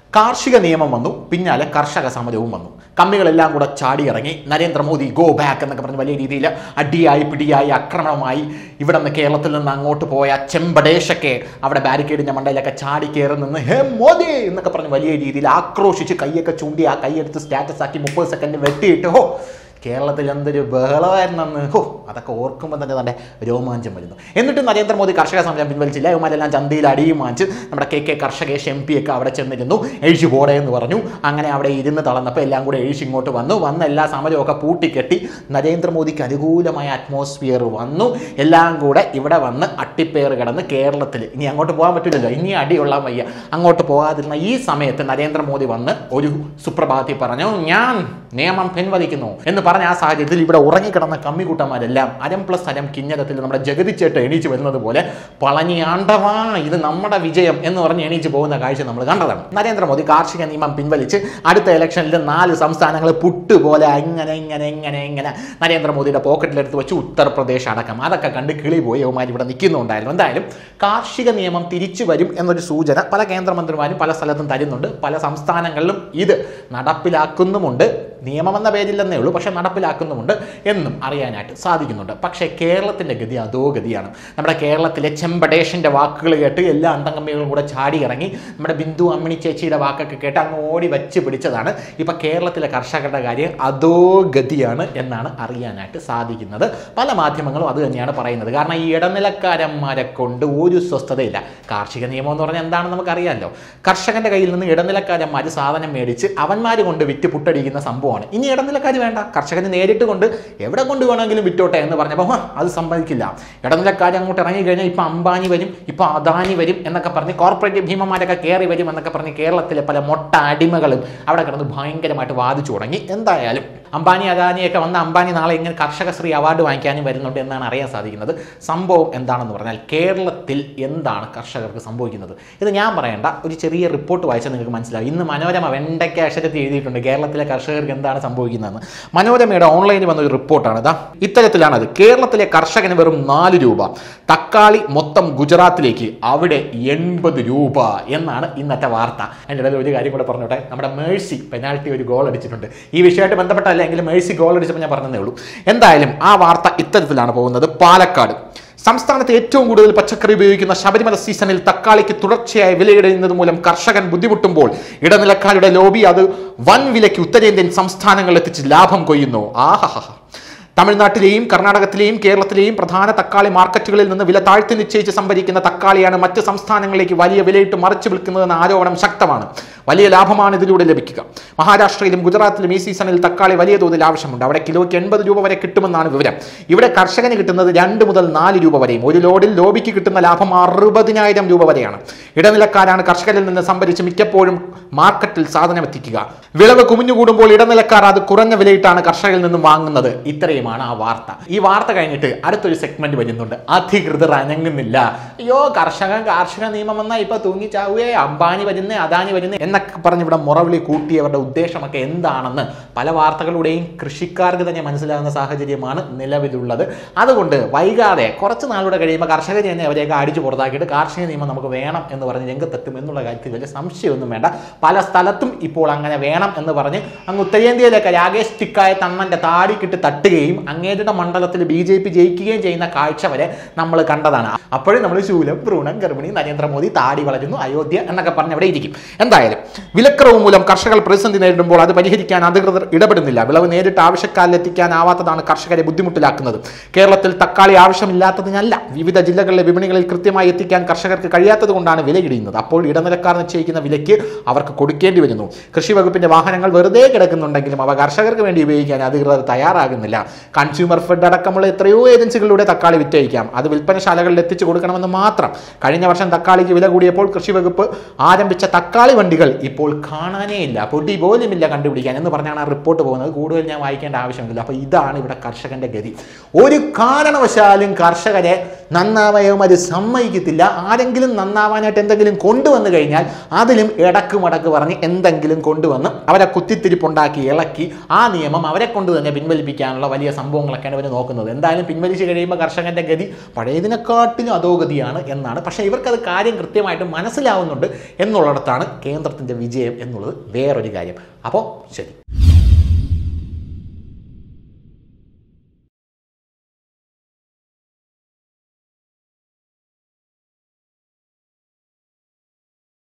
കാർഷിക നിയമം വന്നു പിന്നാലെ കർഷക സമരവും വന്നു കമ്മികളെല്ലാം കൂടെ ചാടിയിറങ്ങി നരേന്ദ്രമോദി ഗോ ബാക്ക് എന്നൊക്കെ പറഞ്ഞ് വലിയ രീതിയിൽ അടിയായി പിടിയായി ആക്രമണമായി ഇവിടെ നിന്ന് കേരളത്തിൽ നിന്ന് അങ്ങോട്ട് പോയ ചെമ്പടേഷൊക്കെ അവിടെ ബാരിക്കേഡിന്റെ മണ്ടയിലൊക്കെ ചാടി കയറി നിന്ന് ഹേ മോദി എന്നൊക്കെ പറഞ്ഞ് വലിയ രീതിയിൽ ആക്രോശിച്ച് കൈയൊക്കെ ചൂണ്ടി ആ കൈയെടുത്ത് സ്റ്റാറ്റസ് ആക്കി മുപ്പത് സെക്കൻഡ് വെട്ടിയിട്ട് ഹോ കേരളത്തിൽ എന്തൊരു ബഹളമായിരുന്നെന്ന് ഹോ അതൊക്കെ ഓർക്കുമ്പോൾ തന്നെ തന്നെ രോമാഞ്ചം വരുന്നു എന്നിട്ടും നരേന്ദ്രമോദി കർഷക സമരം പിൻവലിച്ചില്ല ഇവന്മാരെല്ലാം ചന്തയിൽ അടിയും വാങ്ങിച്ച് നമ്മുടെ K K Karshakesh M P ഒക്കെ അവിടെ ചെന്നിരുന്നു എഴുതി പോടെ എന്ന് പറഞ്ഞു അങ്ങനെ അവിടെ ഇരുന്ന് തളർന്നപ്പോൾ എല്ലാം കൂടെ എഴുതി ഇങ്ങോട്ട് വന്നു വന്ന എല്ലാ സമരമൊക്കെ പൂട്ടിക്കെട്ടി നരേന്ദ്രമോദിക്ക് അനുകൂലമായ അറ്റ്മോസ്ഫിയർ വന്നു എല്ലാം കൂടെ ഇവിടെ വന്ന് അട്ടിപ്പേർ കിടന്ന് കേരളത്തിൽ ഇനി അങ്ങോട്ട് പോകാൻ പറ്റില്ലല്ലോ ഇനി അടിയുള്ള വയ്യ അങ്ങോട്ട് പോകാതിരുന്ന ഈ സമയത്ത് നരേന്ദ്രമോദി വന്ന് ഒരു സുപ്രഭാതത്തിൽ പറഞ്ഞു ഞാൻ നിയമം പിൻവലിക്കുന്നു എന്ന് പറഞ്ഞ ആ സാഹചര്യത്തിൽ ഇവിടെ ഉറങ്ങിക്കിടന്ന കമ്മിക്കൂട്ടന്മാരെല്ലാം അരം പ്ലസ് അരം കിഞ്ഞരത്തിൽ നമ്മുടെ ജഗതിച്ചേട്ട് എണീച്ച് വരുന്നത് പോലെ പളനി ആണ്ടവാ ഇത് നമ്മുടെ വിജയം എന്ന് പറഞ്ഞ് എണീച്ച് പോകുന്ന കാഴ്ച നമ്മൾ കണ്ടതാണ് നരേന്ദ്രമോദി കാർഷിക നിയമം പിൻവലിച്ച് അടുത്ത ഇലക്ഷനിൽ നാല് സംസ്ഥാനങ്ങൾ പുട്ടുപോലെ ഇങ്ങനെ ഇങ്ങനെ ഇങ്ങനെ ഇങ്ങനെ നരേന്ദ്രമോദിയുടെ പോക്കറ്റിലെടുത്ത് വെച്ച് ഉത്തർപ്രദേശ് അടക്കം അതൊക്കെ കണ്ട് കിളി പോയി യവന്മാർ ഇവിടെ നിൽക്കുന്നുണ്ടായിരുന്നു എന്തായാലും കാർഷിക നിയമം തിരിച്ചു വരും എന്നൊരു സൂചന പല കേന്ദ്രമന്ത്രിമാരും പല സ്ഥലത്തും തരുന്നുണ്ട് പല സംസ്ഥാനങ്ങളിലും ഇത് നടപ്പിലാക്കുന്നുമുണ്ട് നിയമമെന്ന പേരില്ലെന്നേ ഉള്ളൂ പക്ഷേ നടപ്പിലാക്കുന്നുമുണ്ട് എന്നും അറിയാനായിട്ട് സാധിക്കുന്നുണ്ട് പക്ഷേ കേരളത്തിൻ്റെ ഗതി അതോ ഗതിയാണ് നമ്മുടെ കേരളത്തിലെ ചെമ്പടേഷൻ്റെ വാക്കുകൾ കേട്ട് എല്ലാ അന്തംഗമ്മികളും കൂടെ ചാടി ഇറങ്ങി നമ്മുടെ ബിന്ദു അമ്മിണി ചേച്ചിയുടെ വാക്കൊക്കെ കേട്ട് അങ്ങ് ഓടി വച്ച് പിടിച്ചതാണ് ഇപ്പം കേരളത്തിലെ കർഷകരുടെ കാര്യം അതോ ഗതിയാണ് എന്നാണ് അറിയാനായിട്ട് സാധിക്കുന്നത് പല മാധ്യമങ്ങളും അത് തന്നെയാണ് പറയുന്നത് കാരണം ഈ ഇടനിലക്കാരന്മാരെ കൊണ്ട് ഒരു സ്വസ്ഥതയില്ല കാർഷിക നിയമം എന്ന് പറഞ്ഞാൽ എന്താണെന്ന് നമുക്കറിയാമല്ലോ കർഷകന്റെ കയ്യിൽ നിന്ന് ഇടനിലക്കാരന്മാർ സാധനം മേടിച്ച് അവന്മാർ കൊണ്ട് വിറ്റ് പുട്ടടിക്കുന്ന സംഭവമാണ് ഇനി ഇടനിലക്കാർ വേണ്ട കർഷകന് നേരിട്ട് കൊണ്ട് എവിടെ കൊണ്ട് വേണമെങ്കിലും വിറ്റോട്ടെ എന്ന് പറഞ്ഞപ്പോൾ "ഹ, അത് സമ്മതിക്കില്ല ഇടനിലക്കാർ അങ്ങോട്ട് ഇറങ്ങി കഴിഞ്ഞാൽ ഇപ്പം അംബാനി വരും ഇപ്പം അദാനി വരും എന്നൊക്കെ പറഞ്ഞ് കോർപ്പറേറ്റ് ഭീമന്മാരൊക്കെ കയറി വരും എന്നൊക്കെ പറഞ്ഞ് കേരളത്തിലെ പല മൊട്ട അടിമകളും അവിടെ കിടന്ന് ഭയങ്കരമായിട്ട് വാദിച്ചു തുടങ്ങി എന്തായാലും അംബാനി അദാനിയൊക്കെ വന്ന് അംബാനി നാളെ ഇങ്ങനെ കർഷകശ്രീ അവാർഡ് വാങ്ങിക്കാനും വരുന്നുണ്ട് എന്നാണ് അറിയാൻ സാധിക്കുന്നത് സംഭവം എന്താണെന്ന് പറഞ്ഞാൽ കേരളത്തിൽ എന്താണ് കർഷകർക്ക് സംഭവിക്കുന്നത് ഇത് ഞാൻ പറയേണ്ട ഒരു ചെറിയ റിപ്പോർട്ട് വായിച്ചാൽ നിങ്ങൾക്ക് മനസ്സിലാവും ഇന്ന് മനോരമ വെണ്ടയ്ക്ക അക്ഷരത്തിൽ എഴുതിയിട്ടുണ്ട് കേരളത്തിലെ കർഷകർക്ക് എന്താണ് സംഭവിക്കുന്നതെന്ന് മനോരമയുടെ ഓൺലൈനിൽ വന്ന ഒരു റിപ്പോർട്ടാണ് ഇതാ ഇത്തരത്തിലാണത് കേരളത്തിലെ കർഷകന് വെറും നാല് രൂപ തക്കാളി മൊത്തം ഗുജറാത്തിലേക്ക് അവിടെ എൺപത് രൂപ എന്നാണ് ഇന്നത്തെ വാർത്ത അതിൻ്റെ ഇടയിൽ ഒരു കാര്യം കൂടെ പറഞ്ഞോട്ടെ നമ്മുടെ മേഴ്സി പെനാൽറ്റി ഒരു ഗോൾ അടിച്ചിട്ടുണ്ട് ഈ വിഷയമായിട്ട് ബന്ധപ്പെട്ടല്ല എങ്കിലും മേഴ്സി ഗോൾ അടിച്ചപ്പോൾ ഞാൻ പറഞ്ഞതേ ഉള്ളൂ എന്തായാലും ആ വാർത്ത ഇത്തരത്തിലാണ് പോകുന്നത് പാലക്കാട് സംസ്ഥാനത്ത് ഏറ്റവും കൂടുതൽ പച്ചക്കറി ഉപയോഗിക്കുന്ന ശബരിമല സീസണിൽ തക്കാളിക്ക് തുടർച്ചയായി വിലയിടുന്നത് മൂലം കർഷകൻ ബുദ്ധിമുട്ടുമ്പോൾ ഇടനിലക്കാരുടെ ലോബി അത് വൻ വിലയ്ക്ക് ഉത്തരേന്ത്യൻ സംസ്ഥാനങ്ങളിൽ എത്തിച്ച് ലാഭം കൊയ്യുന്നു ആഹഹ തമിഴ്നാട്ടിലെയും കർണാടകത്തിലെയും കേരളത്തിലെയും പ്രധാന തക്കാളി മാർക്കറ്റുകളിൽ നിന്ന് വില താഴ്ത്തി നിശ്ചയിച്ച് സംഭരിക്കുന്ന തക്കാളിയാണ് മറ്റ് സംസ്ഥാനങ്ങളിലേക്ക് വലിയ വിലയിട്ട് മറിച്ചു വിൽക്കുന്നതെന്ന ആരോപണം ശക്തമാണ് വലിയ ലാഭമാണ് ഇതിലൂടെ ലഭിക്കുക മഹാരാഷ്ട്രയിലും ഗുജറാത്തിലും ഈ സീസണിൽ തക്കാളി വലിയ തോതിൽ ആവശ്യമുണ്ട് അവിടെ കിലോയ്ക്ക് എൺപത് രൂപ വരെ കിട്ടുമെന്നാണ് വിവരം ഇവിടെ കർഷകന് കിട്ടുന്നത് രണ്ട് മുതൽ നാല് രൂപ വരെയും ഒരു ലോഡിൽ ലോബിക്ക് കിട്ടുന്ന ലാഭം അറുപതിനായിരം രൂപ വരെയാണ് ഇടനിലക്കാരാണ് കർഷകരിൽ നിന്ന് സംഭരിച്ച് മിക്കപ്പോഴും മാർക്കറ്റിൽ സാധനം എത്തിക്കുക വിളവ് കുമിഞ്ഞുകൂടുമ്പോൾ ഇടനിലക്കാർ അത് കുറഞ്ഞ വിലയിട്ടാണ് കർഷകരിൽ നിന്നും വാങ്ങുന്നത് ഇത്രയുമാണ് ആ വാർത്ത ഈ വാർത്ത കഴിഞ്ഞിട്ട് അടുത്തൊരു സെഗ്മെന്റ് വരുന്നുണ്ട് അധികൃതർ അനങ്ങുന്നില്ല അയ്യോ കർഷകൻ കാർഷിക നിയമം വന്നാൽ ഇപ്പൊ തൂങ്ങിച്ചാവുകയെ അംബാനി വരുന്നേ അദാനി വരുന്നേ എന്നൊക്കെ പറഞ്ഞ് ഇവിടെ മുറവിളി കൂട്ടിയവരുടെ ഉദ്ദേശമൊക്കെ എന്താണെന്ന് പല വാർത്തകളുടെയും കൃഷിക്കാർക്ക് തന്നെ മനസ്സിലാകുന്ന സാഹചര്യമാണ് നിലവിലുള്ളത് അതുകൊണ്ട് വൈകാതെ കുറച്ച് നാളുകൂടെ കഴിയുമ്പോൾ കർഷകർ തന്നെ അവരെയൊക്കെ അടിച്ചു പുറത്താക്കിയിട്ട് കാർഷിക നിയമം നമുക്ക് വേണം എന്ന് പറഞ്ഞ് രംഗത്തെത്തും എന്നുള്ള കാര്യത്തിൽ വലിയ സംശയമൊന്നും വേണ്ട പല സ്ഥലത്തും ഇപ്പോൾ അങ്ങനെ വേണം എന്ന് പറഞ്ഞ് അങ്ങ് ഉത്തരേന്ത്യയിലൊക്കെ രാകേഷ് ടിക്കായ തണ്ണന്റെ താടിക്കിട്ട് തട്ടുകയും അങ്ങേരുടെ മണ്ഡലത്തിൽ ബി ജെ പി ജയിക്കുകയും ചെയ്യുന്ന കാഴ്ച വരെ നമ്മൾ കണ്ടതാണ് അപ്പോഴും നമ്മൾ ശൂലം ഭ്രൂണം ഗർഭിണി നരേന്ദ്രമോദി താടി വളരുന്നു അയോധ്യ എന്നൊക്കെ പറഞ്ഞ് അവിടെ ഇരിക്കും എന്തായാലും വിലക്കുറവ് മൂലം കർഷകർ പ്രതിസന്ധി നേരിടുമ്പോൾ അത് പരിഹരിക്കാൻ അധികൃതർ ഇടപെടുന്നില്ല വിളവ് നേരിട്ട് ആവശ്യക്കാരിൽ എത്തിക്കാനാവാത്തതാണ് കർഷകരെ ബുദ്ധിമുട്ടിലാക്കുന്നത് കേരളത്തിൽ തക്കാളി ആവശ്യമില്ലാത്തതിനല്ല വിവിധ ജില്ലകളിലെ വിപണികളിൽ കൃത്യമായി എത്തിക്കാൻ കർഷകർക്ക് കഴിയാത്തത് കൊണ്ടാണ് വില ഇടിയുന്നത് അപ്പോൾ ഇടനിലക്കാർ നിശ്ചയിക്കുന്ന വിലയ്ക്ക് അവർക്ക് കൊടുക്കേണ്ടി വരുന്നു കൃഷി വകുപ്പിന്റെ വാഹനങ്ങൾ വെറുതെ കിടക്കുന്നുണ്ടെങ്കിലും അവ കർഷകർക്ക് വേണ്ടി ഉപയോഗിക്കാൻ അധികൃതർ തയ്യാറാകുന്നില്ല കൺസ്യൂമർ ഫെഡ് അടക്കമുള്ള എത്രയോ ഏജൻസികളിലൂടെ തക്കാളി വിറ്റഴിക്കാം അത് വിൽപ്പനശാലകളിൽ എത്തിച്ചു കൊടുക്കണമെന്ന് മാത്രം കഴിഞ്ഞ വർഷം തക്കാളിക്ക് വില കൂടിയപ്പോൾ കൃഷി വകുപ്പ് ആരംഭിച്ച തക്കാളി വണ്ടികൾ ഇപ്പോൾ കാണാനേ ഇല്ല പൊടി പോലുമില്ല കണ്ടുപിടിക്കാൻ എന്ന് പറഞ്ഞാണ് ആ റിപ്പോർട്ട് പോകുന്നത് കൂടുതൽ ഞാൻ വായിക്കേണ്ട ആവശ്യമില്ല അപ്പോൾ ഇതാണ് ഇവിടെ കർഷകന്റെ ഗതി ഒരു കാരണവശാലും കർഷകരെ നന്നാവാനും അത് സമ്മതിക്കത്തില്ല ആരെങ്കിലും നന്നാവാനായിട്ട് എന്തെങ്കിലും കൊണ്ടുവന്നു കഴിഞ്ഞാൽ അതിലും ഇടക്ക് മടക്ക് പറഞ്ഞ് എന്തെങ്കിലും കൊണ്ടുവന്ന് അവരെ കുത്തിത്തിരിപ്പുണ്ടാക്കി ഇളക്കി ആ നിയമം അവരെ കൊണ്ട് തന്നെ പിൻവലിപ്പിക്കാനുള്ള വലിയ സംഭവങ്ങളൊക്കെയാണ് ഇവർ നോക്കുന്നത് എന്തായാലും പിൻവലിച്ച് കഴിയുമ്പോൾ കർഷകന്റെ ഗതി പഴയതിനെക്കാട്ടിലും അധോഗതിയാണ് എന്നാണ് പക്ഷേ ഇവർക്കത് കാര്യം കൃത്യമായിട്ട് മനസ്സിലാവുന്നുണ്ട് എന്നുള്ളിടത്താണ് കേന്ദ്രത്തിൻ്റെ വിജയം എന്നുള്ളത് വേറൊരു കാര്യം അപ്പോൾ ശരി